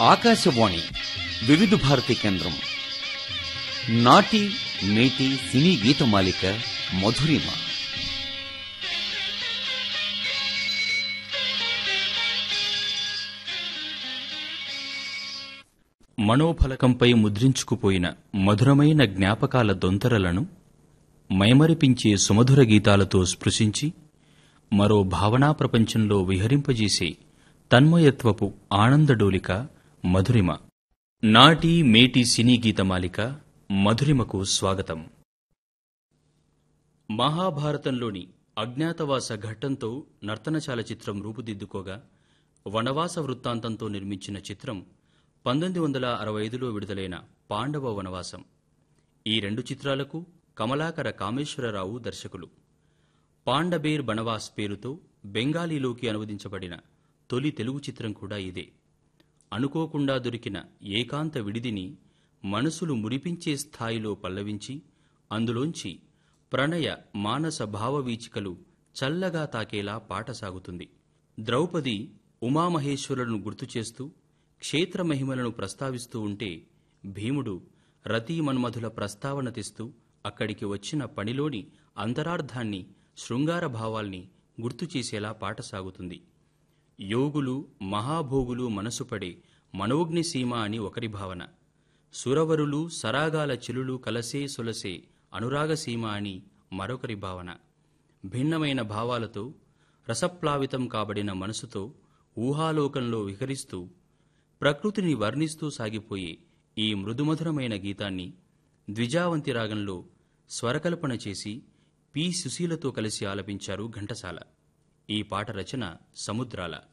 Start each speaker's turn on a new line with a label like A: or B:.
A: ఆకాశవాణి వివిధ భారతి కేంద్రం నాటి నేటి సినీ గీతమాలిక మధురిమ
B: మనోఫలకంపై ముద్రించుకుపోయిన మధురమైన జ్ఞాపకాల దొంతరలను మైమరిపించే సుమధుర గీతాలతో స్పృశించి మరో భావనా ప్రపంచంలో విహరింపజేసే తన్మయత్వపు ఆనందడోలిక మధురిమ నాటి మేటి సినీ గీతమాలిక మధురిమకు స్వాగతం మహాభారతంలోని అజ్ఞాతవాస ఘట్టంతో నర్తనశాల చిత్రం రూపుదిద్దుకోగా వనవాస వృత్తాంతంతో నిర్మించిన చిత్రం పంతొమ్మిది వందల అరవై ఐదులో విడుదలైన పాండవ వనవాసం ఈ రెండు చిత్రాలకు కమలాకర కామేశ్వరరావు దర్శకులు పాండబేర్ బనవాస్ పేరుతో బెంగాలీలోకి అనువదించబడిన తొలి తెలుగు చిత్రం కూడా ఇదే అనుకోకుండా దొరికిన ఏకాంత విడిదిని మనసులు మురిపించే స్థాయిలో పల్లవించి అందులోంచి ప్రణయ మానస భావవీచికలు చల్లగా తాకేలా పాట సాగుతుంది ద్రౌపది ఉమామహేశ్వరులను గుర్తు చేస్తూ క్షేత్ర మహిమలను ప్రస్తావిస్తూ ఉంటే భీముడు రతీ మన్మధుల ప్రస్తావన తెస్తూ అక్కడికి వచ్చిన పనిలోని అంతరార్థాన్ని శృంగార భావాల్ని గుర్తు చేసేలా పాట సాగుతుంది యోగులు మహాభోగులు మనసుపడే మనోగ్ని సీమ అని ఒకరి భావన సురవరులు సరాగాల చిలులు కలసే సొలసే అనురాగసీమ అని మరొకరి భావన భిన్నమైన భావాలతో రసప్లావితం కాబడిన మనసుతో ఊహాలోకంలో విహరిస్తూ ప్రకృతిని వర్ణిస్తూ సాగిపోయే ఈ మృదుమధురమైన గీతాన్ని ద్విజావంతి రాగంలో స్వరకల్పన చేసి పి సుశీలతో కలిసి ఆలపించారు ఘంటసాల ఈ పాట రచన సముద్రాల